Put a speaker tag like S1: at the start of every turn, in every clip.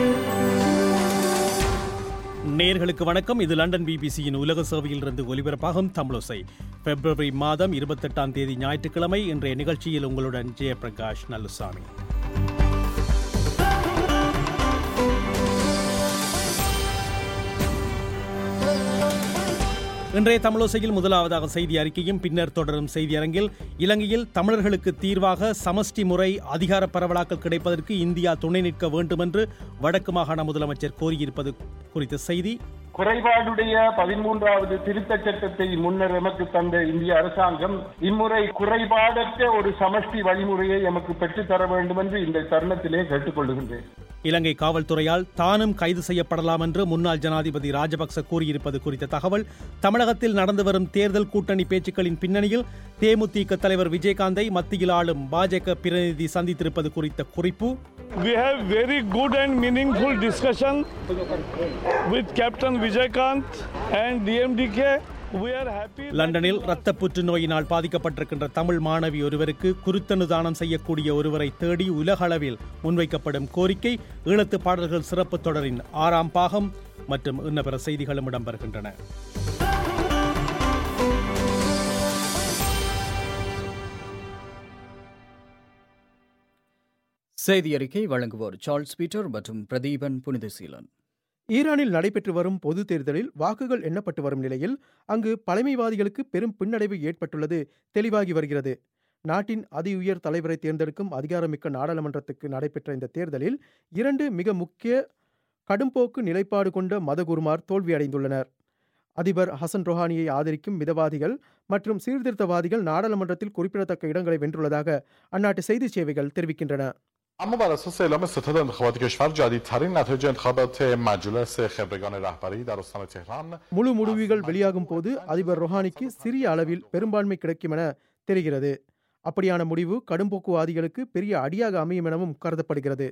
S1: நேர்களுக்கு வணக்கம் இது லண்டன் பிபிசியின் உலக சேவையில் இருந்து ஒலிபரப்பாகும் தமிழோசை பிப்ரவரி மாதம் இருபத்தெட்டாம் தேதி ஞாயிற்றுக்கிழமை இன்றைய நிகழ்ச்சியில் உங்களுடன் ஜெயபிரகாஷ் நல்லுசாமி இன்றைய தமிழோசையில் முதலாவதாக செய்தி அறிக்கையும் பின்னர் தொடரும் செய்தி அரங்கில் இலங்கையில் தமிழர்களுக்கு தீர்வாக சமஷ்டி முறை அதிகார பரவலாக்கல் கிடைப்பதற்கு இந்தியா துணை நிற்க வேண்டும் என்று வடக்கு மாகாண முதலமைச்சர் கோரியிருப்பது குறித்த செய்தி
S2: குறைபாடுடைய பதிமூன்றாவது திருத்தச் சட்டத்தை முன்னர் எமக்கு தந்த இந்திய அரசாங்கம் இம்முறை குறைபாடற்ற ஒரு சமஷ்டி வழிமுறையை எமக்கு பெற்றுத்தர வேண்டும் என்று இந்த தருணத்திலே கேட்டுக்கொள்கின்றேன்
S1: இலங்கை காவல்துறையால் தானும் கைது செய்யப்படலாம் என்று முன்னாள் ஜனாதிபதி ராஜபக்ச கூறியிருப்பது குறித்த தகவல் தமிழகத்தில் நடந்து வரும் தேர்தல் கூட்டணி பேச்சுக்களின் பின்னணியில் தேமுதிக தலைவர் விஜயகாந்தை மத்தியில் ஆளும் பாஜக பிரதிநிதி சந்தித்திருப்பது குறித்த குறிப்பு
S3: We have very good and meaningful discussion with Captain Vijaykanth and DMDK. We are happy. that-
S1: லண்டனில் இரத்த புற்றுநோயினால் பாதிக்கப்பட்டிருக்கின்ற தமிழ் மாணவி ஒருவருக்கு குருத்தணு தானம் செய்யக்கூடிய ஒருவரை தேடி உலக அளவில் முன்வைக்கப்படும் கோரிக்கை ஈழத்து பாடல்கள் சிறப்பு தொடரின் ஆறாம் பாகம் மற்றும் இன்ன பிற செய்திகளும் இடம்பெறுகின்றன
S4: செய்தி அறிக்கை வழங்குவோர் சார்ல்ஸ் பீட்டர் மற்றும் பிரதீபன் புனிதசீலன்
S5: ஈரானில் நடைபெற்று வரும் பொது தேர்தலில் வாக்குகள் எண்ணப்பட்டு வரும் நிலையில் அங்கு பழமைவாதிகளுக்கு பெரும் பின்னடைவு ஏற்பட்டுள்ளது தெளிவாகி வருகிறது நாட்டின் அதி உயர் தலைவரை தேர்ந்தெடுக்கும் அதிகாரமிக்க நாடாளுமன்றத்துக்கு நடைபெற்ற இந்த தேர்தலில் இரண்டு மிக முக்கிய கடும்போக்கு நிலைப்பாடு கொண்ட மதகுருமார் தோல்வியடைந்துள்ளனர் அதிபர் ஹசன் ரொஹானியை ஆதரிக்கும் மிதவாதிகள் மற்றும் சீர்திருத்தவாதிகள் நாடாளுமன்றத்தில் குறிப்பிடத்தக்க இடங்களை வென்றுள்ளதாக அந்நாட்டு செய்தி சேவைகள் தெரிவிக்கின்றன
S6: اما بر اساس اعلام ستاد انتخابات کشور جدیدترین نتایج انتخابات مجلس خبرگان رهبری در استان تهران
S5: முழு முடிவுகள் வெளியாகும் போது அதிபர் ரொஹானிக்கு சிறிய அளவில் பெரும்பான்மை கிடைக்கும் என தெரிகிறது அப்படியான முடிவு கடும்போக்குவாதிகளுக்கு பெரிய அடியாக அமையும் எனவும் கருதப்படுகிறது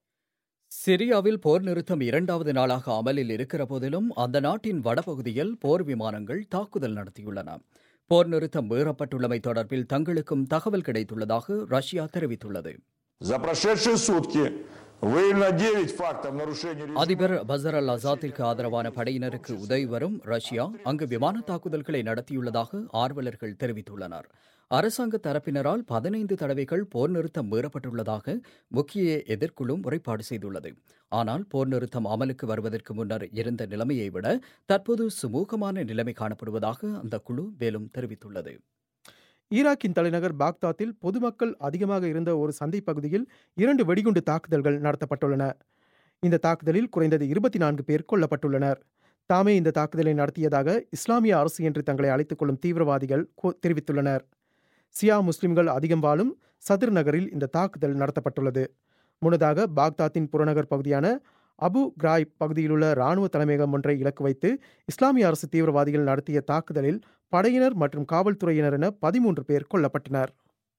S4: சிரியாவில் போர் நிறுத்தம் இரண்டாவது நாளாக அமலில் இருக்கிற போதிலும் அந்த நாட்டின் வடபகுதியில் போர் விமானங்கள் தாக்குதல் நடத்தியுள்ளன போர் நிறுத்தம் மீறப்பட்டுள்ளமை தொடர்பில் தங்களுக்கும் தகவல் கிடைத்துள்ளதாக ரஷ்யா தெரிவித்துள்ளது
S7: За прошедшие сутки выявлено 9 фактов нарушения режима.
S4: அதிபர் பசர் அல் அசாத்திற்கு ஆதரவான படையினருக்கு உதவி வரும் ரஷ்யா அங்கு விமான தாக்குதல்களை நடத்தியுள்ளதாக ஆர்வலர்கள் தெரிவித்துள்ளனர் அரசாங்க தரப்பினரால் பதினைந்து தடவைகள் போர் நிறுத்தம் மீறப்பட்டுள்ளதாக முக்கிய எதிர்க்குழு முறைப்பாடு செய்துள்ளது ஆனால் போர் நிறுத்தம் அமலுக்கு வருவதற்கு முன்னர் இருந்த நிலைமையை விட தற்போது சுமூகமான நிலைமை காணப்படுவதாக அந்த குழு மேலும் தெரிவித்துள்ளது
S5: ஈராக்கின் தலைநகர் பாக்தாத்தில் பொதுமக்கள் அதிகமாக இருந்த ஒரு சந்தை பகுதியில் இரண்டு வெடிகுண்டு தாக்குதல்கள் நடத்தப்பட்டுள்ளன இந்த தாக்குதலில் குறைந்தது இருபத்தி நான்கு பேர் கொல்லப்பட்டுள்ளனர் தாமே இந்த தாக்குதலை நடத்தியதாக இஸ்லாமிய அரசு என்று தங்களை அழைத்துக் கொள்ளும் தீவிரவாதிகள் கூ- தெரிவித்துள்ளனர் சியா முஸ்லிம்கள் அதிகம் வாழும் சதுர் நகரில் இந்த தாக்குதல் நடத்தப்பட்டுள்ளது முன்னதாக பாக்தாத்தின் புறநகர் பகுதியான அபு கிராய் பகுதியிலுள்ள இராணுவ தலைமையகம் ஒன்றை இலக்கு வைத்து இஸ்லாமிய அரசு தீவிரவாதிகள் நடத்திய தாக்குதலில் படையினர் மற்றும் காவல்துறையினர் என பதிமூன்று பேர் கொல்லப்பட்டனர்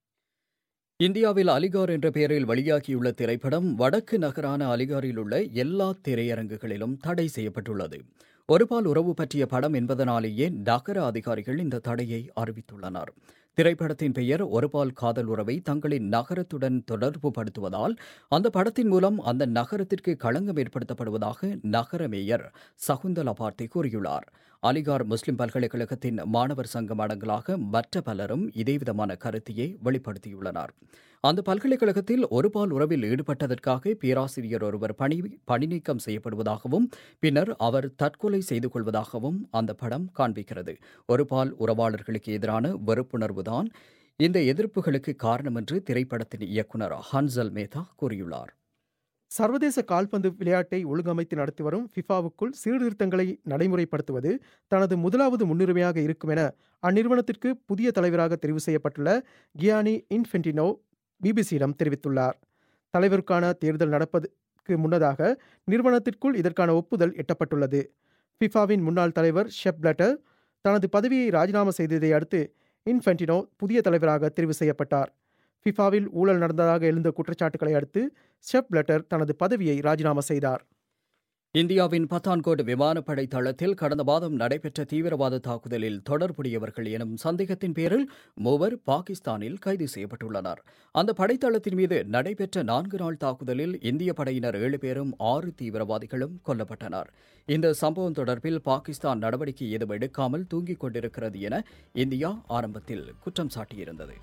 S4: இந்தியாவில் அலிகார் என்ற பெயரில் வெளியாகியுள்ள திரைப்படம் வடக்கு நகரான அலிகாரில் உள்ள எல்லா திரையரங்குகளிலும் தடை செய்யப்பட்டுள்ளது ஒருபால் உறவு பற்றிய படம் என்பதனாலேயே நகர அதிகாரிகள் இந்த தடையை அறிவித்துள்ளனர் திரைப்படத்தின் பெயர் ஒருபால் காதல் உறவை தங்களின் நகரத்துடன் தொடர்பு படுத்துவதால் அந்த படத்தின் மூலம் அந்த நகரத்திற்கு களங்கம் ஏற்படுத்தப்படுவதாக நகர மேயர் சகுந்தலா பார்த்தி கூறியுள்ளார் அலிகார் முஸ்லிம் பல்கலைக்கழகத்தின் மாணவர் சங்கம் அடங்கலாக மற்ற பலரும் இதேவிதமான கருத்தையே வெளிப்படுத்தியுள்ளனர் அந்த பல்கலைக்கழகத்தில் ஒருபால் உறவில் ஈடுபட்டதற்காக பேராசிரியர் ஒருவர் பணி பணி நீக்கம் செய்யப்படுவதாகவும் பின்னர் அவர் தற்கொலை செய்து கொள்வதாகவும் அந்த படம் காண்பிக்கிறது ஒருபால் உறவாளர்களுக்கு எதிரான வெறுப்புணர்வுதான் இந்த எதிர்ப்புகளுக்கு காரணம் என்று திரைப்படத்தின் இயக்குனர் ஹன்சல் மேத்தா கூறியுள்ளார்
S5: சர்வதேச கால்பந்து விளையாட்டை ஒழுங்கமைத்து நடத்தி வரும் ஃபிஃபாவுக்குள் சீர்திருத்தங்களை நடைமுறைப்படுத்துவது தனது முதலாவது முன்னுரிமையாக இருக்கும் என அந்நிறுவனத்திற்கு புதிய தலைவராக தெரிவு செய்யப்பட்டுள்ள கியானி இன்ஃபென்டினோ பிபிசியிடம் தெரிவித்துள்ளார் தலைவருக்கான தேர்தல் நடப்பதற்கு முன்னதாக நிறுவனத்திற்குள் இதற்கான ஒப்புதல் எட்டப்பட்டுள்ளது ஃபிஃபாவின் முன்னாள் தலைவர் ஷெப் பிளட்டர் தனது பதவியை ராஜினாமா செய்ததை அடுத்து இன்ஃபென்டினோ புதிய தலைவராக தெரிவு செய்யப்பட்டார் ஃபிஃபாவில் ஊழல் நடந்ததாக எழுந்த குற்றச்சாட்டுகளை அடுத்து ஷெப் பிளட்டர் தனது பதவியை ராஜினாமா செய்தார்
S4: இந்தியாவின் பத்தான்கோட் விமானப்படை தளத்தில் கடந்த மாதம் நடைபெற்ற தீவிரவாத தாக்குதலில் தொடர்புடையவர்கள் எனும் சந்தேகத்தின் பேரில் மூவர் பாகிஸ்தானில் கைது செய்யப்பட்டுள்ளனர் அந்த படைத்தளத்தின் மீது நடைபெற்ற நான்கு நாள் தாக்குதலில் இந்திய படையினர் ஏழு பேரும் ஆறு தீவிரவாதிகளும் கொல்லப்பட்டனர் இந்த சம்பவம் தொடர்பில் பாகிஸ்தான் நடவடிக்கை எதுவும் எடுக்காமல் தூங்கிக் கொண்டிருக்கிறது என இந்தியா ஆரம்பத்தில் குற்றம் சாட்டியிருந்தது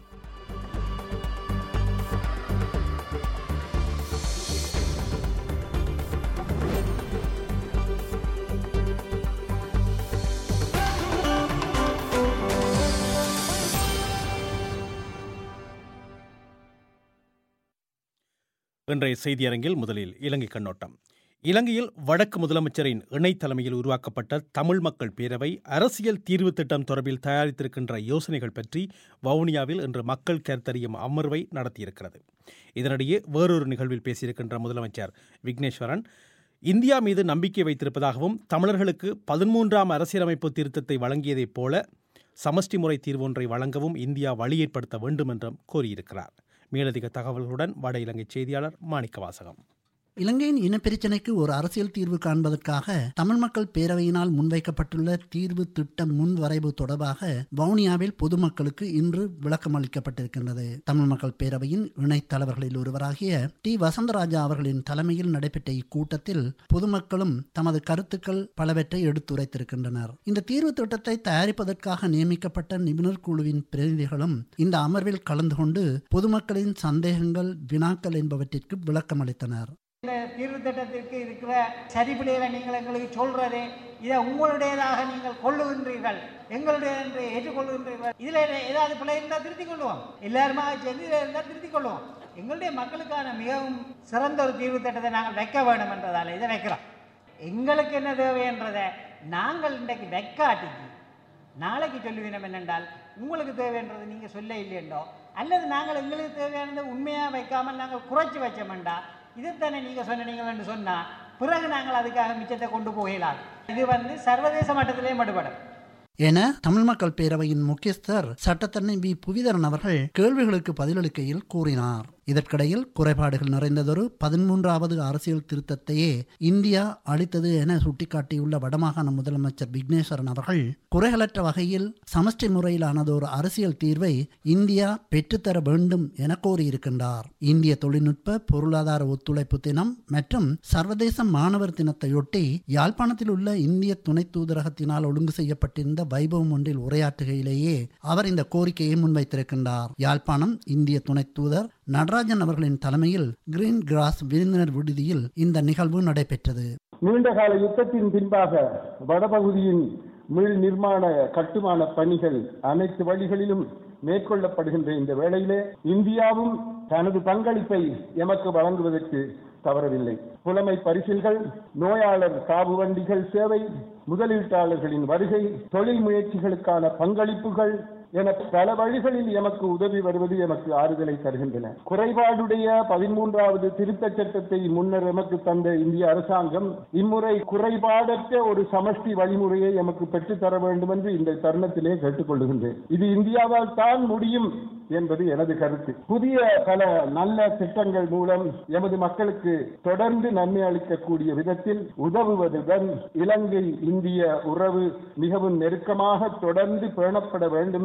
S1: இன்றைய செய்தியரங்கில் முதலில் இலங்கை கண்ணோட்டம் இலங்கையில் வடக்கு முதலமைச்சரின் இணை தலைமையில் உருவாக்கப்பட்ட தமிழ் மக்கள் பேரவை அரசியல் தீர்வு திட்டம் தொடர்பில் தயாரித்திருக்கின்ற யோசனைகள் பற்றி வவுனியாவில் இன்று மக்கள் கருத்தறியும் அமர்வை நடத்தியிருக்கிறது இதனிடையே வேறொரு நிகழ்வில் பேசியிருக்கின்ற முதலமைச்சர் விக்னேஸ்வரன் இந்தியா மீது நம்பிக்கை வைத்திருப்பதாகவும் தமிழர்களுக்கு பதிமூன்றாம் அரசியலமைப்பு திருத்தத்தை வழங்கியதைப் போல சமஷ்டி முறை தீர்வொன்றை வழங்கவும் இந்தியா வழி ஏற்படுத்த வேண்டும் என்றும் கூறியிருக்கிறார் மேலதிக தகவல்களுடன் வட இலங்கை செய்தியாளர் மாணிக்க வாசகம்
S8: இலங்கையின் இனப்பிரச்சினைக்கு ஒரு அரசியல் தீர்வு காண்பதற்காக தமிழ் மக்கள் பேரவையினால் முன்வைக்கப்பட்டுள்ள தீர்வு திட்ட முன்வரைவு தொடர்பாக வவுனியாவில் பொதுமக்களுக்கு இன்று விளக்கம் அளிக்கப்பட்டிருக்கின்றது தமிழ் மக்கள் பேரவையின் இணைத் தலைவர்களில் ஒருவராகிய டி வசந்தராஜா அவர்களின் தலைமையில் நடைபெற்ற இக்கூட்டத்தில் பொதுமக்களும் தமது கருத்துக்கள் பலவற்றை எடுத்துரைத்திருக்கின்றனர் இந்த தீர்வு திட்டத்தை தயாரிப்பதற்காக நியமிக்கப்பட்ட நிபுணர் குழுவின் பிரதிநிதிகளும் இந்த அமர்வில் கலந்து கொண்டு பொதுமக்களின் சந்தேகங்கள் வினாக்கள் என்பவற்றிற்கு விளக்கம் அளித்தனர்
S9: இந்த தீர்வு திட்டத்திற்கு இருக்கிற சரிபிழைகளை நீங்கள் எங்களுக்கு சொல்றதே இதை உங்களுடையதாக நீங்கள் கொள்ளுகின்றீர்கள் எங்களுடைய என்று ஏற்றுக்கொள்ளுகின்றீர்கள் இதில் ஏதாவது பிழை இருந்தால் திருத்திக் கொள்வோம் எல்லாருமா சேர்ந்து இதில் இருந்தால் திருத்திக் கொள்வோம் எங்களுடைய மக்களுக்கான மிகவும் சிறந்த ஒரு தீர்வு திட்டத்தை நாங்கள் வைக்க வேண்டும் என்றதால் இதை வைக்கிறோம் எங்களுக்கு என்ன தேவை என்றதை நாங்கள் இன்றைக்கு வைக்காட்டிக்கு நாளைக்கு சொல்லுவீனம் என்னென்றால் உங்களுக்கு தேவைன்றது நீங்கள் சொல்ல இல்லையண்டோ அல்லது நாங்கள் எங்களுக்கு தேவையானதை உண்மையாக வைக்காமல் நாங்கள் குறைச்சி வச்சோம்டா இதைத்தானே நீங்கள் சொன்னீங்கள் என்று சொன்னால் பிறகு நாங்கள் அதுக்காக மிச்சத்தை கொண்டு போகலாம் இது வந்து சர்வதேச மட்டத்திலே மட்டுப்படும்
S8: என தமிழ் மக்கள் பேரவையின் முக்கியஸ்தர் சட்டத்தரணி வி புவிதரன் அவர்கள் கேள்விகளுக்கு பதிலளிக்கையில் கூறினார் இதற்கிடையில் குறைபாடுகள் நிறைந்ததொரு பதிமூன்றாவது அரசியல் திருத்தத்தையே இந்தியா அளித்தது என சுட்டிக்காட்டியுள்ள வடமாகாண முதலமைச்சர் விக்னேஸ்வரன் அவர்கள் குறைகளற்ற வகையில் சமஷ்டி முறையிலானதொரு அரசியல் தீர்வை இந்தியா பெற்றுத்தர வேண்டும் என கோரியிருக்கின்றார் இந்திய தொழில்நுட்ப பொருளாதார ஒத்துழைப்பு தினம் மற்றும் சர்வதேச மாணவர் தினத்தையொட்டி யாழ்ப்பாணத்தில் உள்ள இந்திய துணை தூதரகத்தினால் ஒழுங்கு செய்யப்பட்டிருந்த வைபவம் ஒன்றில் உரையாற்றுகையிலேயே அவர் இந்த கோரிக்கையை முன்வைத்திருக்கின்றார் யாழ்ப்பாணம் இந்திய துணை தூதர் நடராஜன் அவர்களின் தலைமையில் கிரீன் கிராஸ் விருந்தினர் விடுதியில் இந்த நிகழ்வு நடைபெற்றது
S2: நீண்டகால யுத்தத்தின் பின்பாக வடபகுதியின் மீள் நிர்மாண கட்டுமான பணிகள் அனைத்து வழிகளிலும் மேற்கொள்ளப்படுகின்ற இந்த வேளையிலே இந்தியாவும் தனது பங்களிப்பை எமக்கு வழங்குவதற்கு தவறவில்லை புலமை பரிசில்கள் நோயாளர் காவு வண்டிகள் சேவை முதலீட்டாளர்களின் வருகை தொழில் முயற்சிகளுக்கான பங்களிப்புகள் என பல வழிகளில் எமக்கு உதவி வருவது எமக்கு ஆறுதலை தருகின்றன குறைபாடுடைய பதிமூன்றாவது திருத்தச் சட்டத்தை முன்னர் எமக்கு தந்த இந்திய அரசாங்கம் இம்முறை குறைபாடற்ற ஒரு சமஷ்டி வழிமுறையை எமக்கு பெற்றுத்தர வேண்டும் என்று இந்த தருணத்திலே கேட்டுக்கொள்கின்றேன் இது இந்தியாவால் தான் முடியும் என்பது எனது கருத்து புதிய பல நல்ல திட்டங்கள் மூலம் எமது மக்களுக்கு தொடர்ந்து நன்மை அளிக்கக்கூடிய விதத்தில் உதவுவதுடன் இலங்கை இந்திய உறவு மிகவும் நெருக்கமாக தொடர்ந்து பேணப்பட வேண்டும்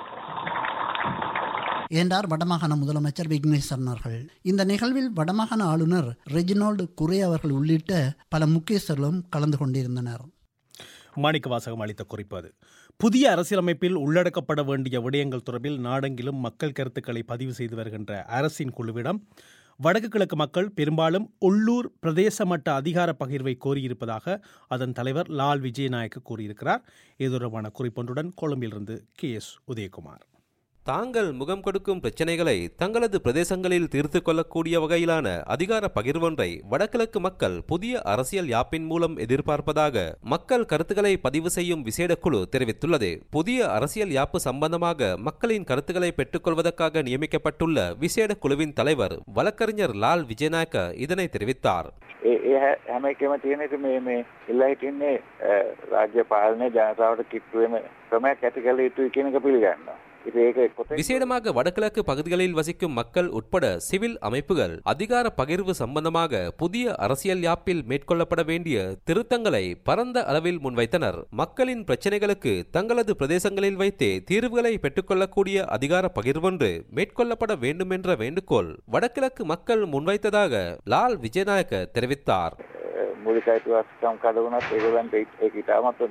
S8: என்றார் வடமாகாண முதலமைச்சர் விக்னேஸ்வரன் அவர்கள் இந்த நிகழ்வில் வடமாகாண ஆளுநர் ரெஜினால்டு குரே அவர்கள் உள்ளிட்ட பல முக்கியஸ்தர்களும் கலந்து கொண்டிருந்தனர்
S1: மாணிக்க வாசகம் அளித்த குறிப்பு அது புதிய அரசியலமைப்பில் உள்ளடக்கப்பட வேண்டிய விடயங்கள் தொடர்பில் நாடெங்கிலும் மக்கள் கருத்துக்களை பதிவு செய்து வருகின்ற அரசின் குழுவிடம் வடக்கு கிழக்கு மக்கள் பெரும்பாலும் உள்ளூர் பிரதேச மட்ட அதிகார பகிர்வை கோரியிருப்பதாக அதன் தலைவர் லால் விஜயநாயக்க கூறியிருக்கிறார் இது தொடர்பான குறிப்பொன்றுடன் கொழும்பிலிருந்து கே எஸ் உதயகுமார்
S10: தாங்கள் முகம் கொடுக்கும் பிரச்சனைகளை தங்களது பிரதேசங்களில் தீர்த்து கொள்ளக்கூடிய வகையிலான அதிகார பகிர்வொன்றை வடகிழக்கு மக்கள் புதிய அரசியல் யாப்பின் மூலம் எதிர்பார்ப்பதாக மக்கள் கருத்துக்களை பதிவு செய்யும் விசேட குழு தெரிவித்துள்ளது புதிய அரசியல் யாப்பு சம்பந்தமாக மக்களின் கருத்துக்களை பெற்றுக்கொள்வதற்காக நியமிக்கப்பட்டுள்ள விசேட குழுவின் தலைவர் வழக்கறிஞர் லால் விஜயநாயக்க இதனை தெரிவித்தார்
S11: හැම එකම තියෙන ඉතින් මේ මේ ඉල්ලා හිටින්නේ රාජ්‍ය පාලනය ජනතාවට කිට්ටු වෙන ක්‍රමයක් ඇති කළ යුතුයි කියන එක පිළිගන්නවා. ඉතින් ඒක කොතෙක්
S10: விசேடமாக வடகிழக்கு பகுதிகளில் வசிக்கும் மக்கள் உட்பட சிவில் அமைப்புகள் அதிகார பகிர்வு சம்பந்தமாக புதிய அரசியல் யாப்பில் மேற்கொள்ளப்பட வேண்டிய திருத்தங்களை பரந்த அளவில் முன்வைத்தனர் மக்களின் பிரச்சனைகளுக்கு தங்களது பிரதேசங்களில் வைத்தே தீர்வுகளை பெற்றுக்கொள்ளக்கூடிய அதிகார பகிர்வொன்று மேற்கொள்ளப்பட வேண்டும் என்ற வேண்டுகோள் வடகிழக்கு மக்கள் முன்வைத்ததாக லால் விஜயநாயக்க தெரிவித்தார்
S11: මූලික අයිතිවාසිකම් කඩ වුණත් ඒගොල්ලන්ට ඒක ඉතාමත්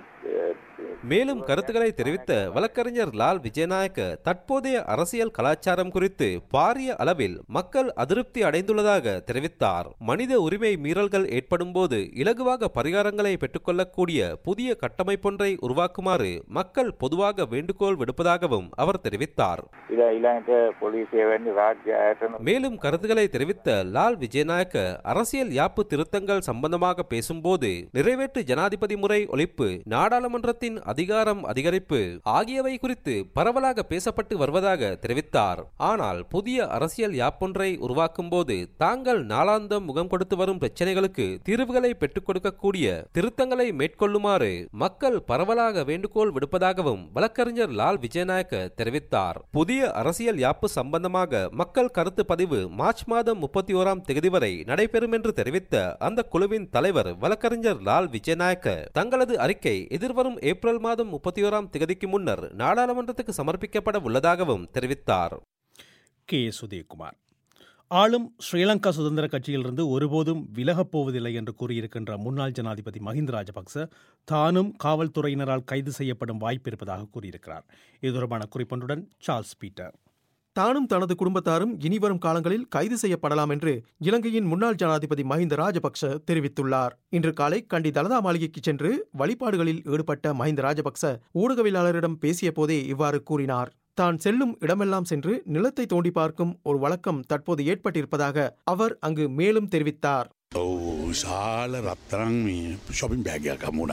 S10: மேலும் கருத்துக்களை தெரிவித்த வழக்கறிஞர் லால் விஜயநாயக்க தற்போதைய அரசியல் கலாச்சாரம் குறித்து பாரிய அளவில் மக்கள் அதிருப்தி அடைந்துள்ளதாக தெரிவித்தார் மனித உரிமை மீறல்கள் ஏற்படும் போது இலகுவாக பரிகாரங்களை பெற்றுக்கொள்ளக்கூடிய புதிய கட்டமைப்பொன்றை உருவாக்குமாறு மக்கள் பொதுவாக வேண்டுகோள் விடுப்பதாகவும் அவர் தெரிவித்தார்
S11: ඉලා ඊළඟට පොලිසිය වැනි රාජ්‍ය ආයතන
S10: மேலும் கருத்துக்களை தெரிவித்த லால் விஜயநாயக்க அரசியல் யாப்பு திருத்தங்கள் சம்பந்தமாக பேசும்போது நிறைவேற்று ஜனாதிபதி முறை ஒழிப்பு நாடாளுமன்றத்தின் அதிகாரம் அதிகரிப்பு ஆகியவை குறித்து பரவலாக பேசப்பட்டு வருவதாக தெரிவித்தார் ஆனால் புதிய அரசியல் யாப்பொன்றை உருவாக்கும் போது தாங்கள் நாளாந்தம் முகம் கொடுத்து வரும் பிரச்சனைகளுக்கு தீர்வுகளை பெற்றுக் கொடுக்கக்கூடிய திருத்தங்களை மேற்கொள்ளுமாறு மக்கள் பரவலாக வேண்டுகோள் விடுப்பதாகவும் வழக்கறிஞர் லால் விஜயநாயக்க தெரிவித்தார் புதிய அரசியல் யாப்பு சம்பந்தமாக மக்கள் கருத்து பதிவு மார்ச் மாதம் முப்பத்தி ஓராம் தேதி வரை நடைபெறும் என்று தெரிவித்த அந்த குழுவின் தலைவர் வழக்கறிஞர் லால் விஜயநாயக்க தங்களது அறிக்கை எதிர்வரும் ஏப்ரல் மாதம் முப்பத்தி ஓராம் தேதிக்கு முன்னர் நாடாளுமன்றத்துக்கு சமர்ப்பிக்கப்பட உள்ளதாகவும் தெரிவித்தார்
S1: கே சுதயகுமார் ஆளும் ஸ்ரீலங்கா சுதந்திர கட்சியிலிருந்து ஒருபோதும் விலகப் போவதில்லை என்று கூறியிருக்கின்ற முன்னாள் ஜனாதிபதி மஹிந்த ராஜபக்ச தானும் காவல்துறையினரால் கைது செய்யப்படும் வாய்ப்பு இருப்பதாக கூறியிருக்கிறார் இது தொடர்பான குறிப்பொன்றுடன் சார்ல்ஸ் பீட்டர்
S5: தானும் தனது குடும்பத்தாரும் இனிவரும் காலங்களில் கைது செய்யப்படலாம் என்று இலங்கையின் முன்னாள் ஜனாதிபதி மஹிந்த ராஜபக்ஷ தெரிவித்துள்ளார் இன்று காலை கண்டி தலதா மாளிகைக்கு சென்று வழிபாடுகளில் ஈடுபட்ட மஹிந்த ராஜபக்ச ஊடகவியலாளரிடம் பேசிய போதே இவ்வாறு கூறினார் தான் செல்லும் இடமெல்லாம் சென்று நிலத்தை தோண்டி பார்க்கும் ஒரு வழக்கம் தற்போது ஏற்பட்டிருப்பதாக அவர் அங்கு மேலும் தெரிவித்தார்
S12: ඔව් ශාල රත්තරං මේ ශොපින් බෑගයක් හමුණා.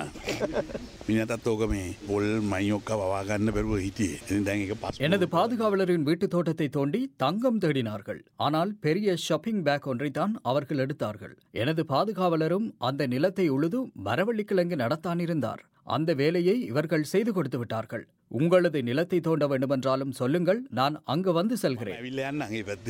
S12: මිනතත් ඕක මේ පොල් මයිඔක්ක වවාගන්න පෙරුව හිටියේ ඉතින් දැන් එක පස්
S4: எனது பாதுகாவலரின் வீட்டு தோட்டத்தை தோண்டி தங்கம் தேடினார்கள் ஆனால் பெரிய ஷாப்பிங் பேக் ஒன்றைத்தான் அவர்கள் எடுத்தார்கள் எனது பாதுகாவலரும் அந்த நிலத்தை உழுது மரவள்ளிக்கிழங்கு நடத்தானிருந்தார் அந்த வேலையை இவர்கள் செய்து கொடுத்து விட்டார்கள் உங்களது நிலத்தை தோண்ட வேண்டுமென்றாலும் சொல்லுங்கள் நான் அங்கு வந்து செல்கிறேன்
S12: ඇවිල්ල යන්න අගේ පැත්තේ.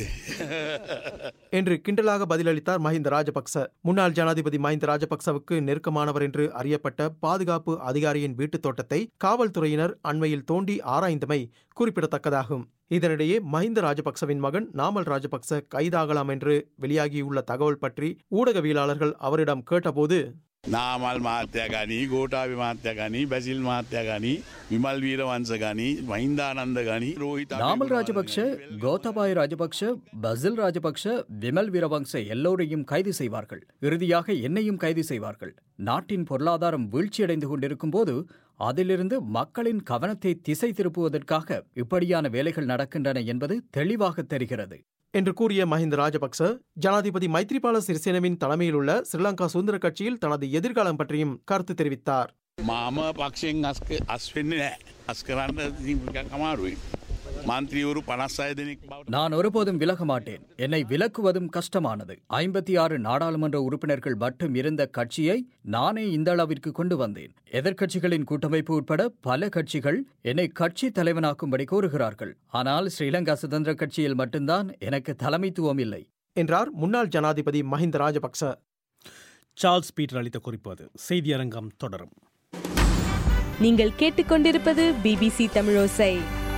S5: என்று கிண்டலாக பதிலளித்தார் மஹிந்த ராஜபக்ச முன்னாள் ஜனாதிபதி மஹிந்த ராஜபக்சவுக்கு நெருக்கமானவர் என்று அறியப்பட்ட பாதுகாப்பு அதிகாரியின் வீட்டுத் தோட்டத்தை காவல்துறையினர் அண்மையில் தோண்டி ஆராய்ந்தமை குறிப்பிடத்தக்கதாகும் இதனிடையே மஹிந்த ராஜபக்சவின் மகன் நாமல் ராஜபக்ச கைதாகலாம் என்று வெளியாகியுள்ள தகவல் பற்றி ஊடகவியலாளர்கள் அவரிடம் கேட்டபோது
S12: නාමල් මාත්‍යය ගනී ගෝටාවි මාත්‍ය ගනී බැසිල් මාත්‍ය ගනී විමල් වීර වන්ස ගනී වහින්දානන්ද ගනී රෝහිත
S4: நாமல் ராஜபக்ஷ கோத்தபாய ராஜபக்ஷ பசில் ராஜபக்ஷ விமல் வீரவங்ச எல்லோரையும் கைது செய்வார்கள் இறுதியாக என்னையும் கைது செய்வார்கள் நாட்டின் பொருளாதாரம் வீழ்ச்சியடைந்து கொண்டிருக்கும் போது அதிலிருந்து மக்களின் கவனத்தை திசை திருப்புவதற்காக இப்படியான வேலைகள் நடக்கின்றன என்பது தெளிவாக தெரிகிறது
S5: என்று கூறிய மஹிந்த ராஜபக்ச ஜனாதிபதி மைத்ரிபால சிறிசேனவின் தலைமையிலுள்ள ஸ்ரீலங்கா சுதந்திர கட்சியில் தனது எதிர்காலம் பற்றியும் கருத்து தெரிவித்தார்
S12: මාම පක්ෂයෙන් අස්ක අස් වෙන්නේ නෑ අස් කරන්න කමාරුයි. මන්ත්‍රීවරු පනස්සය දෙනෙක් බවට
S4: நான் ஒருபோதும் விலக மாட்டேன் என்னை விலக்குவதும் கஷ்டமானது ஐம்பத்தி ஆறு நாடாளுமன்ற உறுப்பினர்கள் மட்டும் இருந்த கட்சியை நானே இந்த அளவிற்கு கொண்டு வந்தேன் எதிர்க்கட்சிகளின் கூட்டமைப்பு உட்பட பல கட்சிகள் என்னை கட்சி தலைவனாக்கும்படி கோருகிறார்கள் ஆனால் ஸ்ரீலங்கா சுதந்திர கட்சியில் மட்டும்தான் எனக்கு தலைமைத்துவம் இல்லை
S5: என்றார் முன்னாள் ஜனாதிபதி மஹிந்த ராஜபக்ச
S1: சார்ல்ஸ் பீட்டர் அளித்த குறிப்பு அது செய்தியரங்கம் தொடரும்
S13: நீங்கள் கேட்டுக்கொண்டிருப்பது பிபிசி தமிழோசை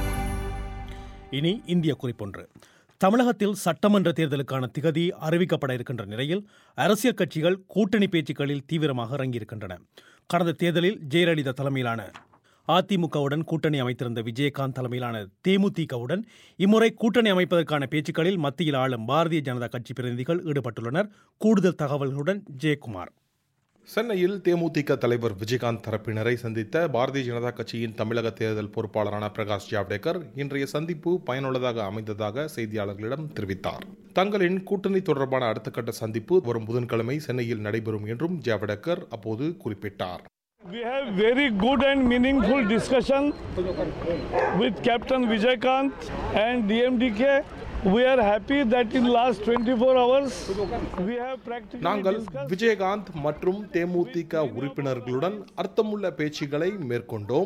S1: இனி இந்திய குறிப்பொன்று தமிழகத்தில் சட்டமன்ற தேர்தலுக்கான திகதி அறிவிக்கப்பட இருக்கின்ற நிலையில் அரசியல் கட்சிகள் கூட்டணி பேச்சுக்களில் தீவிரமாக இறங்கியிருக்கின்றன கடந்த தேர்தலில் ஜெயலலிதா தலைமையிலான அதிமுகவுடன் கூட்டணி அமைத்திருந்த விஜயகாந்த் தலைமையிலான தேமுதிகவுடன் இம்முறை கூட்டணி அமைப்பதற்கான பேச்சுக்களில் மத்தியில் ஆளும் பாரதிய ஜனதா கட்சி பிரதிநிதிகள் ஈடுபட்டுள்ளனர் கூடுதல் தகவல்களுடன் ஜெயக்குமார்
S6: சென்னையில் தேமுதிக தலைவர் விஜயகாந்த் தரப்பினரை சந்தித்த பாரதிய ஜனதா கட்சியின் தமிழக தேர்தல் பொறுப்பாளரான பிரகாஷ் ஜாவ்டேகர் இன்றைய சந்திப்பு பயனுள்ளதாக அமைந்ததாக செய்தியாளர்களிடம் தெரிவித்தார் தங்களின் கூட்டணி தொடர்பான அடுத்த கட்ட சந்திப்பு வரும் புதன்கிழமை சென்னையில் நடைபெறும் என்றும் ஜாவ்டேகர் அப்போது குறிப்பிட்டார்
S3: We have very good and meaningful discussion with Captain Vijaykanth and DMDK. We are happy that in last 24 hours we have practically
S6: நாங்கள்
S3: discussed
S6: விஜயகாந்த் மற்றும் தேமுதிக உறுப்பினர்களுடன் அர்த்தமுள்ள பேச்சுகளை மேற்கொண்டோம்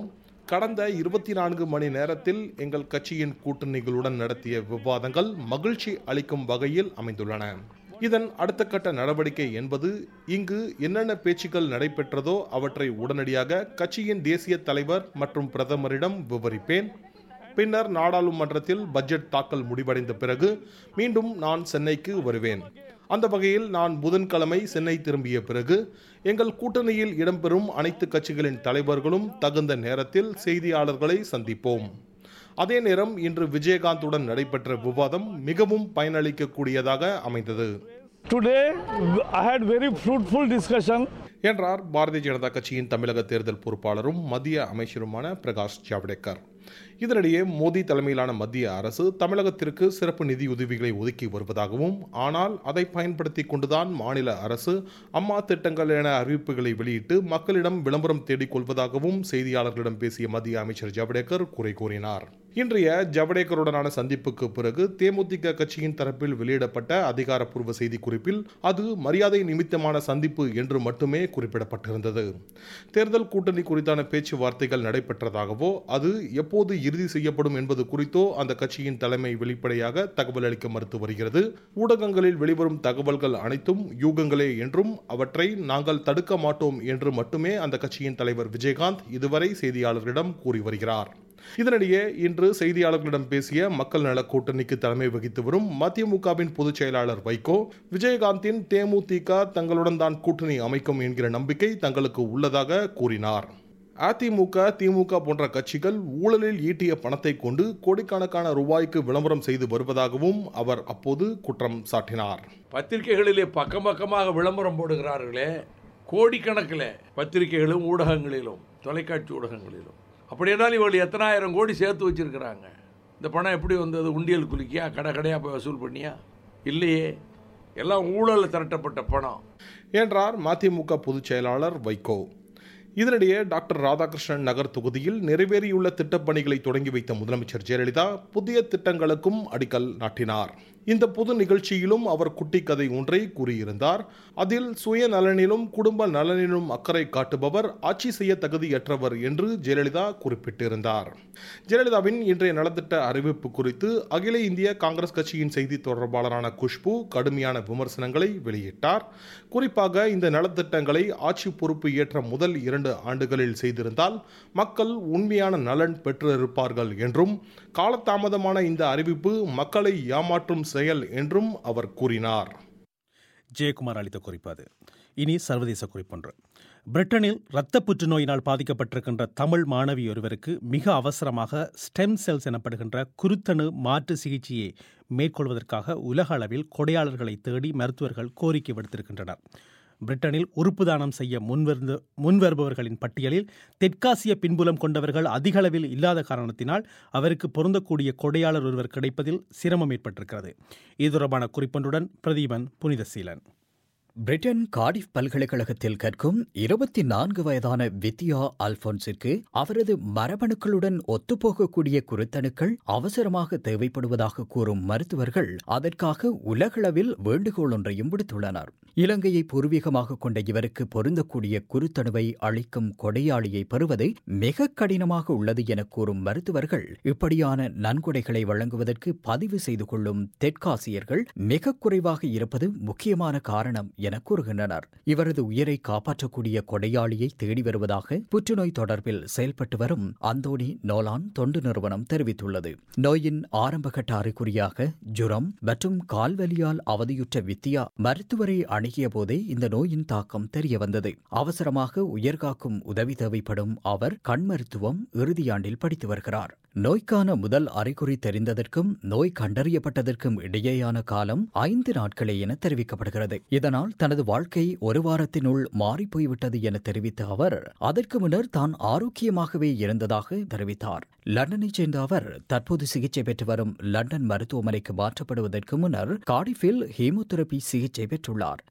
S6: கடந்த இருபத்தி நான்கு மணி நேரத்தில் எங்கள் கட்சியின் கூட்டணிகளுடன் நடத்திய விவாதங்கள் மகிழ்ச்சி அளிக்கும் வகையில் அமைந்துள்ளன இதன் அடுத்த கட்ட நடவடிக்கை என்பது இங்கு என்னென்ன பேச்சுக்கள் நடைபெற்றதோ அவற்றை உடனடியாக கட்சியின் தேசிய தலைவர் மற்றும் பிரதமரிடம் விவரிப்பேன் பின்னர் நாடாளுமன்றத்தில் பட்ஜெட் தாக்கல் முடிவடைந்த பிறகு மீண்டும் நான் சென்னைக்கு வருவேன் அந்த வகையில் நான் புதன்கிழமை சென்னை திரும்பிய பிறகு எங்கள் கூட்டணியில் இடம்பெறும் அனைத்து கட்சிகளின் தலைவர்களும் தகுந்த நேரத்தில் செய்தியாளர்களை சந்திப்போம் அதே நேரம் இன்று விஜயகாந்துடன் நடைபெற்ற விவாதம் மிகவும் பயனளிக்கக்கூடியதாக அமைந்தது
S3: Today, I had very fruitful discussion.
S6: என்றார் பாரதிய ஜனதா கட்சியின் தமிழக தேர்தல் பொறுப்பாளரும் மத்திய அமைச்சருமான பிரகாஷ் ஜவடேக்கர் இதனிடையே மோடி தலைமையிலான மத்திய அரசு தமிழகத்திற்கு சிறப்பு நிதி உதவிகளை ஒதுக்கி வருவதாகவும் ஆனால் அதை பயன்படுத்தி கொண்டுதான் மாநில அரசு அம்மா திட்டங்கள் என அறிவிப்புகளை வெளியிட்டு மக்களிடம் விளம்பரம் தேடிக் கொள்வதாகவும் செய்தியாளர்களிடம் பேசிய மத்திய அமைச்சர் ஜவடேக்கர் குறை கூறினார் இன்றைய ஜவடேக்கருடனான சந்திப்புக்கு பிறகு தேமுதிக கட்சியின் தரப்பில் வெளியிடப்பட்ட அதிகாரப்பூர்வ செய்திக்குறிப்பில் அது மரியாதை நிமித்தமான சந்திப்பு என்று மட்டுமே குறிப்பிடப்பட்டிருந்தது தேர்தல் கூட்டணி குறித்தான பேச்சுவார்த்தைகள் நடைபெற்றதாகவோ அது எப்போது இறுதி செய்யப்படும் என்பது குறித்தோ அந்த கட்சியின் தலைமை வெளிப்படையாக தகவல் அளிக்க மறுத்து வருகிறது ஊடகங்களில் வெளிவரும் தகவல்கள் அனைத்தும் யூகங்களே என்றும் அவற்றை நாங்கள் தடுக்க மாட்டோம் என்று மட்டுமே அந்த கட்சியின் தலைவர் விஜயகாந்த் இதுவரை செய்தியாளர்களிடம் கூறி வருகிறார் இதனிடையே இன்று செய்தியாளர்களிடம் பேசிய மக்கள் நல கூட்டணிக்கு தலைமை வகித்து வரும் மதிமுகவின் பொதுச் செயலாளர் வைகோ விஜயகாந்தின் தேமுதிக தங்களுடன் தான் கூட்டணி அமைக்கும் என்கிற நம்பிக்கை தங்களுக்கு உள்ளதாக கூறினார் அதிமுக திமுக போன்ற கட்சிகள் ஊழலில் ஈட்டிய பணத்தை கொண்டு கோடிக்கணக்கான ரூபாய்க்கு விளம்பரம் செய்து வருவதாகவும் அவர் அப்போது குற்றம் சாட்டினார்
S14: பத்திரிகைகளிலே பக்கம் பக்கமாக விளம்பரம் போடுகிறார்களே கோடிக்கணக்கில் பத்திரிகைகளும் ஊடகங்களிலும் தொலைக்காட்சி ஊடகங்களிலும் அப்படியானால் இவர்கள் எத்தனாயிரம் கோடி சேர்த்து வச்சிருக்கிறாங்க இந்த பணம் எப்படி வந்தது உண்டியல் குலுக்கியா கடை கடையாக போய் வசூல் பண்ணியா இல்லையே எல்லாம் ஊழல் திரட்டப்பட்ட பணம்
S6: என்றார் மதிமுக பொதுச் செயலாளர் வைகோ இதனிடையே டாக்டர் ராதாகிருஷ்ணன் நகர் தொகுதியில் நிறைவேறியுள்ள திட்டப்பணிகளை தொடங்கி வைத்த முதலமைச்சர் ஜெயலலிதா புதிய திட்டங்களுக்கும் அடிக்கல் நாட்டினார் இந்த பொது நிகழ்ச்சியிலும் அவர் குட்டி கதை ஒன்றை கூறியிருந்தார் அதில் சுய நலனிலும் குடும்ப நலனிலும் அக்கறை காட்டுபவர் ஆட்சி செய்ய தகுதியற்றவர் என்று ஜெயலலிதா குறிப்பிட்டிருந்தார் ஜெயலலிதாவின் இன்றைய நலத்திட்ட அறிவிப்பு குறித்து அகில இந்திய காங்கிரஸ் கட்சியின் செய்தி தொடர்பாளரான குஷ்பு கடுமையான விமர்சனங்களை வெளியிட்டார் குறிப்பாக இந்த நலத்திட்டங்களை ஆட்சி பொறுப்பு ஏற்ற முதல் இரண்டு ஆண்டுகளில் செய்திருந்தால் மக்கள் உண்மையான நலன் பெற்றிருப்பார்கள் என்றும் காலதாமதமான இந்த அறிவிப்பு மக்களை ஏமாற்றும் செயல் என்றும் அவர் கூறினார்
S1: ஜெயக்குமார் அளித்த குறிப்பு இனி சர்வதேச குறிப்பொன்று பிரிட்டனில் இரத்த புற்றுநோயினால் பாதிக்கப்பட்டிருக்கின்ற தமிழ் மாணவி ஒருவருக்கு மிக அவசரமாக ஸ்டெம் செல்ஸ் எனப்படுகின்ற குருத்தணு மாற்று சிகிச்சையை மேற்கொள்வதற்காக உலக அளவில் கொடையாளர்களை தேடி மருத்துவர்கள் கோரிக்கை விடுத்திருக்கின்றனர் பிரிட்டனில் உறுப்பு தானம் செய்ய முன்வருந்து முன்வருபவர்களின் பட்டியலில் தெற்காசிய பின்புலம் கொண்டவர்கள் அதிக அளவில் இல்லாத காரணத்தினால் அவருக்கு பொருந்தக்கூடிய கொடையாளர் ஒருவர் கிடைப்பதில் சிரமம் ஏற்பட்டிருக்கிறது இது தொடர்பான குறிப்பொன்றுடன் பிரதீபன் புனிதசீலன்
S4: பிரிட்டன் காடிஃப் பல்கலைக்கழகத்தில் கற்கும் இருபத்தி நான்கு வயதான வித்யா அல்போன்ஸிற்கு அவரது மரபணுக்களுடன் ஒத்துப்போகக்கூடிய குருத்தணுக்கள் அவசரமாக தேவைப்படுவதாக கூறும் மருத்துவர்கள் அதற்காக உலகளவில் வேண்டுகோள் ஒன்றையும் விடுத்துள்ளனர் இலங்கையை பூர்வீகமாக கொண்ட இவருக்கு பொருந்தக்கூடிய குருத்தணுவை அளிக்கும் கொடையாளியை பெறுவது மிக கடினமாக உள்ளது என கூறும் மருத்துவர்கள் இப்படியான நன்கொடைகளை வழங்குவதற்கு பதிவு செய்து கொள்ளும் தெற்காசியர்கள் மிக குறைவாக இருப்பது முக்கியமான காரணம் என கூறுகின்றனர் இவரது உயிரை காப்பாற்றக்கூடிய கொடையாளியை தேடி வருவதாக புற்றுநோய் தொடர்பில் செயல்பட்டு வரும் அந்தோனி நோலான் தொண்டு நிறுவனம் தெரிவித்துள்ளது நோயின் ஆரம்பகட்ட அறிகுறியாக ஜுரம் மற்றும் கால்வலியால் அவதியுற்ற வித்யா மருத்துவரை அணுகிய போதே இந்த நோயின் தாக்கம் தெரிய வந்தது அவசரமாக உயர்காக்கும் உதவி தேவைப்படும் அவர் கண் மருத்துவம் இறுதியாண்டில் படித்து வருகிறார் நோய்க்கான முதல் அறிகுறி தெரிந்ததற்கும் நோய் கண்டறியப்பட்டதற்கும் இடையேயான காலம் ஐந்து நாட்களே என தெரிவிக்கப்படுகிறது இதனால் தனது வாழ்க்கை ஒரு வாரத்தினுள் மாறிப்போய்விட்டது என தெரிவித்த அவர் அதற்கு முன்னர் தான் ஆரோக்கியமாகவே இருந்ததாக தெரிவித்தார் லண்டனைச் சேர்ந்த அவர் தற்போது சிகிச்சை பெற்று வரும் லண்டன் மருத்துவமனைக்கு மாற்றப்படுவதற்கு முன்னர் காடிஃபில் ஹீமோதெரபி சிகிச்சை பெற்றுள்ளார்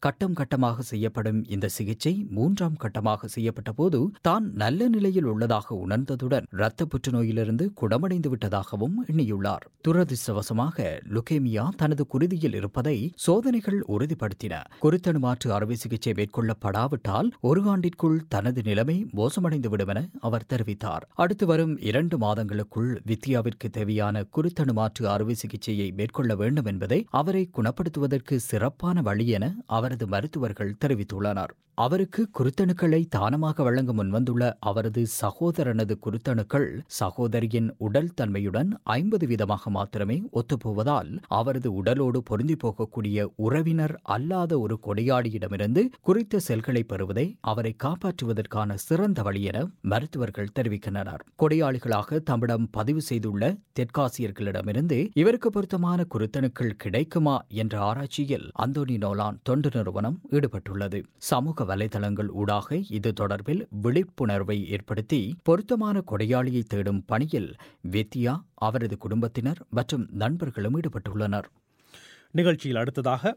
S4: கட்டம் கட்டமாக செய்யப்படும் இந்த சிகிச்சை மூன்றாம் கட்டமாக செய்யப்பட்ட போது தான் நல்ல நிலையில் உள்ளதாக உணர்ந்ததுடன் இரத்த புற்றுநோயிலிருந்து குணமடைந்து விட்டதாகவும் எண்ணியுள்ளார் துரதிர்ஷ்டவசமாக லுகேமியா தனது குருதியில் இருப்பதை சோதனைகள் உறுதிப்படுத்தின குருத்தணு மாற்று அறுவை சிகிச்சை மேற்கொள்ளப்படாவிட்டால் ஒரு ஆண்டிற்குள் தனது நிலைமை மோசமடைந்துவிடும் என அவர் தெரிவித்தார் அடுத்து வரும் இரண்டு மாதங்களுக்குள் வித்யாவிற்கு தேவையான குருத்தணு மாற்று அறுவை சிகிச்சையை மேற்கொள்ள வேண்டும் என்பதை அவரை குணப்படுத்துவதற்கு சிறப்பான வழி என அவரது மருத்துவர்கள் தெரிவித்துள்ளனர் அவருக்கு குருத்தணுக்களை தானமாக வழங்க முன்வந்துள்ள அவரது சகோதரனது குருத்தணுக்கள் சகோதரியின் உடல் தன்மையுடன் ஐம்பது வீதமாக மாத்திரமே ஒத்துப்போவதால் அவரது உடலோடு பொருந்தி போகக்கூடிய உறவினர் அல்லாத ஒரு கொடையாளியிடமிருந்து குறித்த செல்களை பெறுவதை அவரை காப்பாற்றுவதற்கான சிறந்த வழி என மருத்துவர்கள் தெரிவிக்கின்றனர் கொடையாளிகளாக தம்மிடம் பதிவு செய்துள்ள தெற்காசியர்களிடமிருந்து இவருக்கு பொருத்தமான குருத்தணுக்கள் கிடைக்குமா என்ற ஆராய்ச்சியில் அந்தோனி நோலான் தொண்டு நிறுவனம் ஈடுபட்டுள்ளது சமூக வலைதளங்கள் ஊடாக இது தொடர்பில் விழிப்புணர்வை ஏற்படுத்தி பொருத்தமான கொடையாளியை தேடும் பணியில் வித்யா அவரது குடும்பத்தினர் மற்றும் நண்பர்களும் ஈடுபட்டுள்ளனர்
S1: நிகழ்ச்சியில் அடுத்ததாக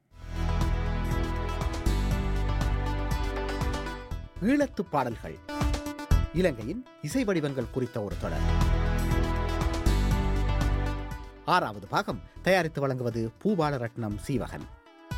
S15: ஈழத்து பாடல்கள் இலங்கையின் இசை வடிவங்கள் குறித்த ஒரு தொடர் ஆறாவது பாகம் தயாரித்து வழங்குவது பூபாலரட்னம் சீவகன்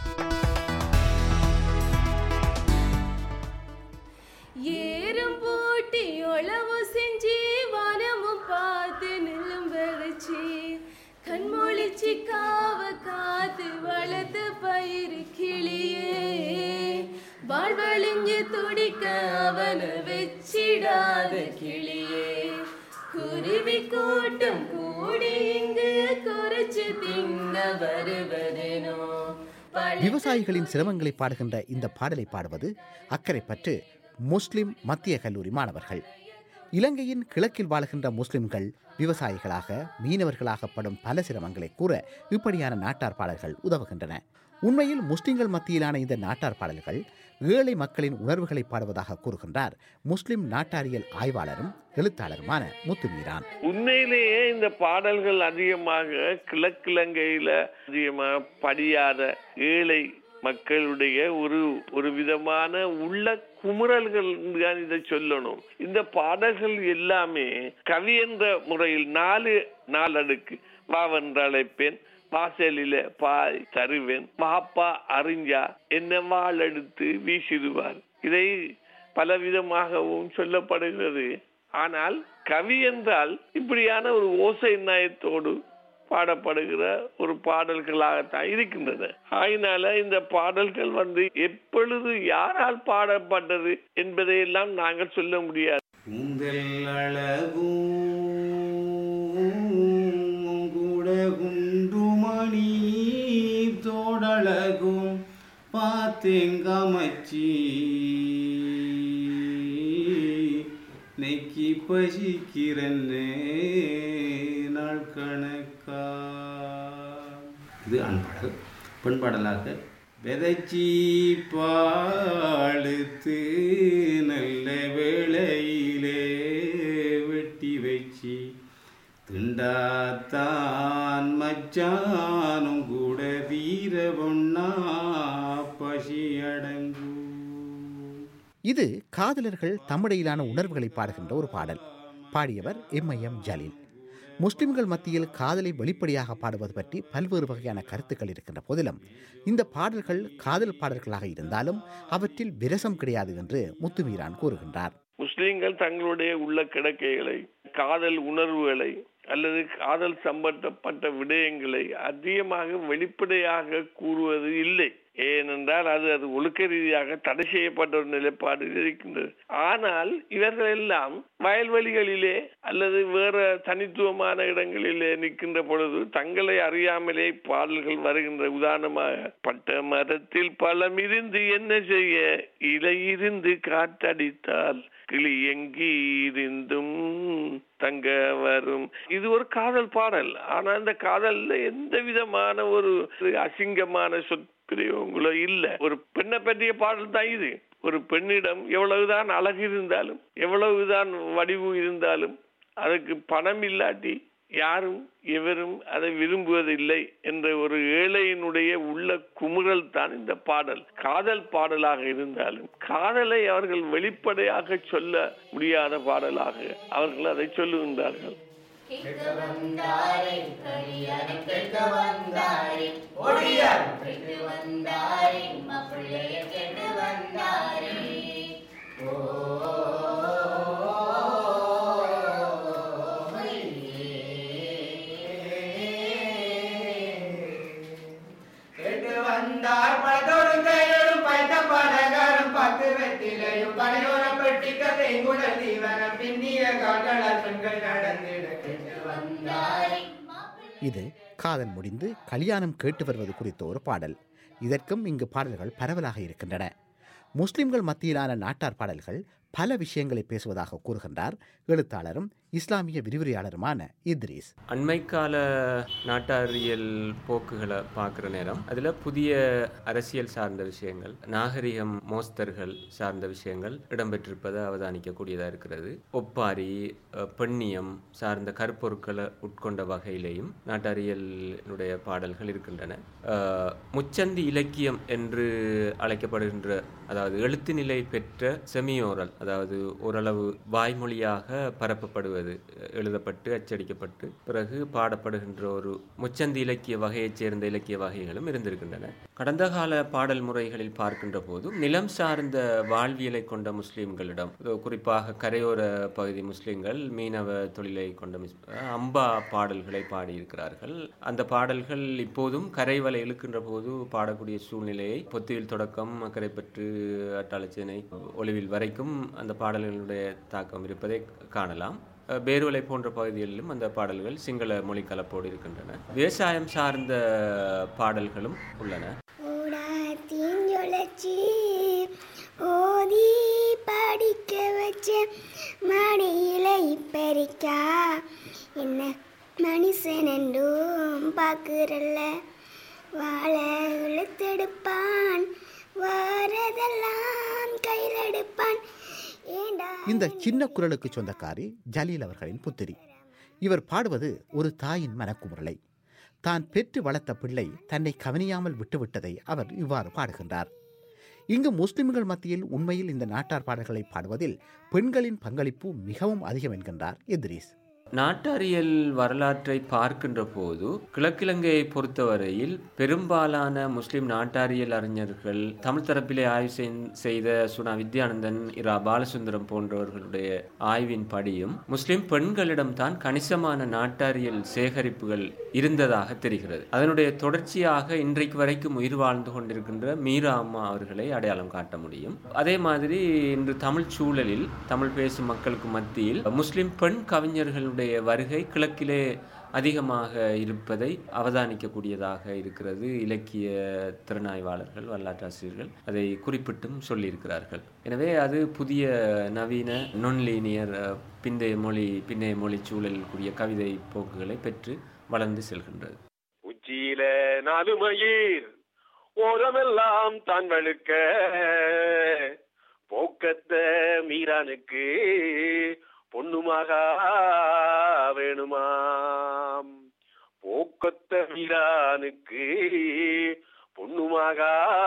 S16: ஏறும் பூட்டி உழவு செஞ்சு வானமும் பார்த்து நில்லும் விதைச்சி கண்மொழிச்சு காவ காத்து வளர்த்து பயிறு கிளியே வாழ்வழிஞ்சு துடிக்க அவன வச்சிடாத கிளியே குருவி கூட்டம் கூடி இங்கு குறைச்சு தின்ன வருவதேனோ
S15: விவசாயிகளின் சிரமங்களை பாடுகின்ற இந்த பாடலை பாடுவது அக்கறைப்பற்று முஸ்லிம் மத்திய கல்லூரி மாணவர்கள் இலங்கையின் கிழக்கில் வாழுகின்ற முஸ்லிம்கள் விவசாயிகளாக மீனவர்களாக படும் பல சிரமங்களை கூற இப்படியான நாட்டார் பாடல்கள் உதவுகின்றன உண்மையில் முஸ்லிம்கள் மத்தியிலான இந்த நாட்டார் பாடல்கள் ஏழை மக்களின் உணர்வுகளை பாடுவதாக கூறுகின்றார் முஸ்லிம் நாட்டாரியல் ஆய்வாளரும் எழுத்தாளருமான முத்துமீரான்
S17: உண்மையிலேயே இந்த பாடல்கள் அதிகமாக கிழக்கிழங்கையில அதிகமாக படியாத ஏழை மக்களுடைய ஒரு ஒரு விதமான உள்ள குமுறல்கள் தான் இதை சொல்லணும் இந்த பாடல்கள் எல்லாமே கவி என்ற முறையில் நாலு நாலடுக்கு வாவென்ற அழைப்பேன் வாசலில பாய் தருவேன் பாப்பா அறிஞ்சா என்ன வாள் எடுத்து வீசிடுவார் இதை பலவிதமாகவும் சொல்லப்படுகிறது ஆனால் கவி என்றால் இப்படியான ஒரு ஓசை நயத்தோடு பாடப்படுகிற ஒரு பாடல்களாகத்தான் இருக்கின்றன ஆயினால இந்த பாடல்கள் வந்து எப்பொழுது யாரால் பாடப்பட்டது என்பதையெல்லாம் நாங்கள் சொல்ல முடியாது
S18: குண்டுமணி தோடழகும் பார்த்தேங்கமச்சி நெக்கி பசிக்கிறன்னே நாள் கணக்கா இது அன்பாடல் பெண்பாடலாக விதைச்சி பாழுத்து நல்ல வேளையிலே வெட்டி வச்சு திண்டாத்தான் மச்சானும் கூட வீர பொண்ணா பசி அடங்கு
S15: இது காதலர்கள் தம்மிடையிலான உணர்வுகளை பாடுகின்ற ஒரு பாடல் பாடியவர் எம் ஐ எம் ஜலீல் முஸ்லிம்கள் மத்தியில் காதலை வெளிப்படையாக பாடுவது பற்றி பல்வேறு வகையான கருத்துக்கள் இருக்கின்ற போதிலும் இந்த பாடல்கள் காதல் பாடல்களாக இருந்தாலும் அவற்றில் விரசம் கிடையாது என்று முத்துமீரான் கூறுகின்றார்
S17: முஸ்லிம்கள் தங்களுடைய உள்ள கிடக்கைகளை காதல் உணர்வுகளை அல்லது காதல் சம்பந்தப்பட்ட விடயங்களை அதிகமாக வெளிப்படையாக கூறுவது இல்லை ஏனென்றால் அது அது ஒழுக்க ரீதியாக தடை செய்யப்பட்ட ஒரு நிலைப்பாடு இருக்கின்றது ஆனால் இவர்கள் எல்லாம் வயல்வெளிகளிலே அல்லது வேற தனித்துவமான இடங்களிலே நிற்கின்ற பொழுது தங்களை அறியாமலே பாடல்கள் வருகின்ற உதாரணமாக பட்ட மரத்தில் பழம் இருந்து என்ன செய்ய இலை இருந்து காற்றடித்தால் கிளி எங்கி இருந்தும் தங்க வரும் இது ஒரு காதல் பாடல் ஆனா இந்த காதல்ல எந்த விதமான ஒரு அசிங்கமான சொற்பிரயோகங்களோ இல்ல ஒரு பெண்ணை பற்றிய பாடல் தான் இது ஒரு பெண்ணிடம் எவ்வளவுதான் அழகு இருந்தாலும் எவ்வளவுதான் வடிவு இருந்தாலும் அதுக்கு பணம் இல்லாட்டி யாரும் எவரும் அதை விரும்புவதில்லை என்ற ஒரு ஏழையினுடைய உள்ள குமுறல் தான் இந்த பாடல் காதல் பாடலாக இருந்தாலும் காதலை அவர்கள் வெளிப்படையாக சொல்ல முடியாத பாடலாக அவர்கள் அதை சொல்லுகின்றார்கள்
S16: கேட்க வந்தாரே கலியாணி கேட்க வந்தாரே ஒடியார் கேட்டு வந்தாரே மாப்பிள்ளைய கேட்டு வந்தாரே ஓ
S18: கேட்டு வந்தார் பழத்தோடும் கையோடும் பைத்த பலகாரம் பத்து வெற்றிலையும் பனையோர பெட்டிக்க தேங்குடல் தீவனம் பின்னிய கால்களால் பெண்கள் நடந்திட கேட்டு வந்தாரே
S15: இது காதல் முடிந்து கல்யாணம் கேட்டு வருவது குறித்த ஒரு பாடல் இதற்கும் இங்கு பாடல்கள் பரவலாக இருக்கின்றன முஸ்லிம்கள் மத்தியிலான நாட்டார் பாடல்கள் பல விஷயங்களை பேசுவதாக கூறுகின்றார் எழுத்தாளரும் இஸ்லாமிய விரிவுரையாளருமான இத்ரீஸ்
S19: அண்மைக்கால நாட்டாரியல் போக்குகளை பார்க்குற நேரம் அதில் புதிய அரசியல் சார்ந்த விஷயங்கள் நாகரிகம் மோஸ்தர்கள் சார்ந்த விஷயங்கள் இடம்பெற்றிருப்பதை அவதானிக்கக்கூடியதாக இருக்கிறது ஒப்பாரி அஹ், பெண்ணியம் சார்ந்த கருப்பொருட்களை உட்கொண்ட வகையிலேயும் நாட்டாரியலுடைய பாடல்கள் இருக்கின்றன அஹ், முச்சந்தி இலக்கியம் என்று அழைக்கப்படுகின்ற அதாவது எழுத்து நிலை பெற்ற செமியோரல் அதாவது ஓரளவு வாய்மொழியாக பரப்பப்படுவது எழுதப்பட்டு அச்சடிக்கப்பட்டு பிறகு பாடப்படுகின்ற ஒரு முச்சந்தி இலக்கிய வகையைச் சேர்ந்த இலக்கிய வகைகளும் இருந்திருக்கின்றன கடந்த கால பாடல் முறைகளில் பார்க்கின்ற போது நிலம் சார்ந்த வாழ்வியலை கொண்ட முஸ்லிம்களிடம் இது குறிப்பாக கரையோர பகுதி முஸ்லிம்கள் மீனவ தொழிலை கொண்ட முஸ்- அம்பா பாடல்களை பாடியிருக்கிறார்கள் அந்த பாடல்கள் இப்போதும் கரைவலை இழுக்கின்ற போது பாடக்கூடிய சூழ்நிலையை பொத்துவில் தொடக்கம் அக்கரைப்பற்று அட்டாளச்சேனை ஒளிவில் வரைக்கும் அந்த பாடல்களுடைய தாக்கம் இருப்பதை காணலாம் அஹ் பேருவலை போன்ற பகுதிகளிலும் அந்த பாடல்கள் சிங்கள மொழி கலப்போடு இருக்கின்றன விவசாயம் சார்ந்த பாடல்களும் உள்ளன
S20: தீஞ்சொலச்சி ஓதி படிக்க வச்ச மடியில இப்பறிக்கா என்ன மனுஷன் என்றும் பார்க்குறல்ல வாழ இழுத்தெடுப்பான் வாரதெல்லாம் கையில் எடுப்பான் ஏண்டா
S15: இந்த சின்ன குரலுக்கு சொந்தக்காரி ஜலீல் அவர்களின் புத்திரி இவர் பாடுவது ஒரு தாயின் மனக்குமுறலை தான் பெற்று வளர்த்த பிள்ளை தன்னை கவனியாமல் விட்டுவிட்டதை அவர் இவ்வாறு பாடுகின்றார் இங்கு முஸ்லிம்கள் மத்தியில் உண்மையில் இந்த நாட்டார் பாடல்களை பாடுவதில் பெண்களின் பங்களிப்பு மிகவும் அதிகம் என்கின்றார் இத்ரீஸ்
S19: நாட்டாரியல் வரலாற்றை பார்க்கின்ற போது கிழக்கிழங்கையை பொறுத்தவரையில் பெரும்பாலான முஸ்லிம் நாட்டாரியல் அறிஞர்கள் தமிழ் தரப்பிலே ஆய்வு செய்- செய்த சுனா வித்யானந்தன் இரா பாலசுந்தரம் போன்றவர்களுடைய ஆய்வின் படியும் முஸ்லிம் பெண்களிடம்தான் கணிசமான நாட்டாரியல் சேகரிப்புகள் இருந்ததாக தெரிகிறது அதனுடைய தொடர்ச்சியாக இன்றைக்கு வரைக்கும் உயிர் வாழ்ந்து கொண்டிருக்கின்ற மீரா அம்மா அவர்களை அடையாளம் காட்ட முடியும் அதே மாதிரி இன்று தமிழ் சூழலில் தமிழ் பேசும் மக்களுக்கு மத்தியில் முஸ்லிம் பெண் கவிஞர்களுடைய வருகை கிழக்கிலே அதிகமாக இருப்பதை அவதானிக்கக்கூடியதாக இருக்கிறது இலக்கிய திறனாய்வாளர்கள் வரலாற்றாசிரியர்கள் அதை குறிப்பிட்டும் சொல்லியிருக்கிறார்கள் எனவே அது புதிய நவீன நொன்லீனியர் பிந்தைய மொழி பிந்தைய மொழி சூழலில் கூடிய கவிதை போக்குகளை பெற்று வளர்ந்து செல்கின்றது
S21: உச்சியில நாலு மயிர் ஓரமெல்லாம் தான் வழுக்க போக்கத்த மீரானுக்கு பொண்ணுமாக வேணுமாம் போக்கத்த மீரானுக்கு பொண்ணுமாக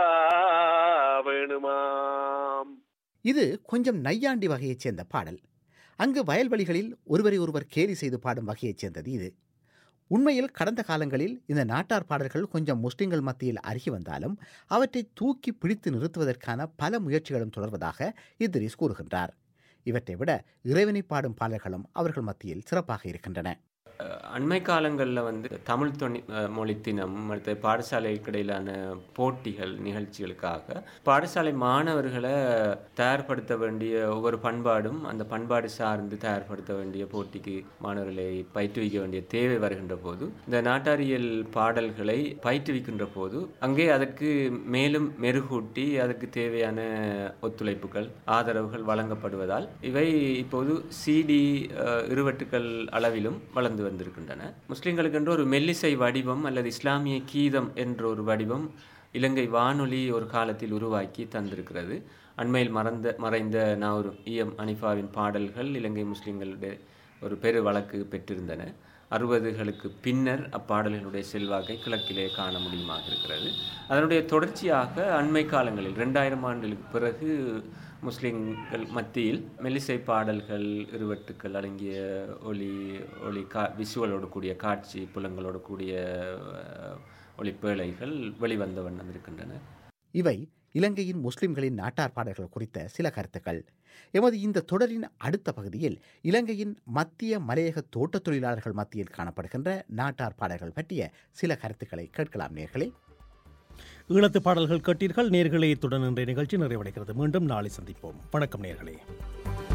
S21: வேணுமாம்
S15: இது கொஞ்சம் நையாண்டி வகையைச் சேர்ந்த பாடல் அங்கு வயல்வெளிகளில் ஒருவரை ஒருவர் கேலி செய்து பாடும் வகையைச் சேர்ந்தது இது உண்மையில் கடந்த காலங்களில் இந்த நாட்டார் பாடல்கள் கொஞ்சம் முஸ்லிம்கள் மத்தியில் அருகி வந்தாலும் அவற்றை தூக்கி பிடித்து நிறுத்துவதற்கான பல முயற்சிகளும் தொடர்வதாக இத்ரீஸ் கூறுகின்றார் இவற்றை விட இறைவனை பாடும் பாடல்களும் அவர்கள் மத்தியில் சிறப்பாக இருக்கின்றன
S19: அண்மை காலங்களில் வந்து தமிழ் தொனி அஹ், மொழி தினம் அடுத்த பாடசாலைக்கு இடையிலான போட்டிகள் நிகழ்ச்சிகளுக்காக பாடசாலை மாணவர்களை தயார்படுத்த வேண்டிய ஒவ்வொரு பண்பாடும் அந்த பண்பாடு சார்ந்து தயார்படுத்த வேண்டிய போட்டிக்கு மாணவர்களை பயிற்றுவிக்க வேண்டிய தேவை வருகின்ற போது இந்த நாட்டாரியல் பாடல்களை பயிற்றுவிக்கின்ற போது அங்கே அதற்கு மேலும் மெருகூட்டி அதற்கு தேவையான ஒத்துழைப்புகள் ஆதரவுகள் வழங்கப்படுவதால் இவை இப்போது சிடி இருவட்டுக்கள் அளவிலும் வளர்ந்து வந்திருக்கின்றன முஸ்லிம்களுக்கென்று ஒரு மெல்லிசை வடிவம் அல்லது இஸ்லாமிய கீதம் என்ற ஒரு வடிவம் இலங்கை வானொலி ஒரு காலத்தில் உருவாக்கி தந்திருக்கிறது அண்மையில் மறந்த மறைந்த நாவூர் இஎம் அனிஃபாவின் பாடல்கள் இலங்கை முஸ்லிம்களுடைய ஒரு பெரு வழக்கு பெற்றிருந்தன அறுபதுகளுக்கு பின்னர் அப்பாடல்களுடைய செல்வாக்கை கிழக்கிலே காண முடியுமாக இருக்கிறது அதனுடைய தொடர்ச்சியாக அண்மை காலங்களில் ரெண்டாயிரம் ஆண்டுகளுக்கு பிறகு முஸ்லிம்கள் மத்தியில் மெல்லிசை பாடல்கள் இருவட்டுக்கள் அடங்கிய ஒளி ஒளி கா விஷுவலோடு கூடிய காட்சி புலங்களோடு கூடிய அஹ், ஒளிப்பேழைகள் வெளிவந்த வண்ணம் இருக்கின்றன
S15: இவை இலங்கையின் முஸ்லிம்களின் நாட்டார் பாடல்கள் குறித்த சில கருத்துக்கள் எமது இந்த தொடரின் அடுத்த பகுதியில் இலங்கையின் மத்திய மலையக தோட்டத் தொழிலாளர்கள் மத்தியில் காணப்படுகின்ற நாட்டார் பாடல்கள் பற்றிய சில கருத்துக்களை கேட்கலாம் நேர்களே
S1: ஈழத்து பாடல்கள் கேட்டீர்கள் நேர்களே இத்துடன் இன்றைய நிகழ்ச்சி நிறைவடைகிறது மீண்டும் நாளை சந்திப்போம் வணக்கம் நேர்களே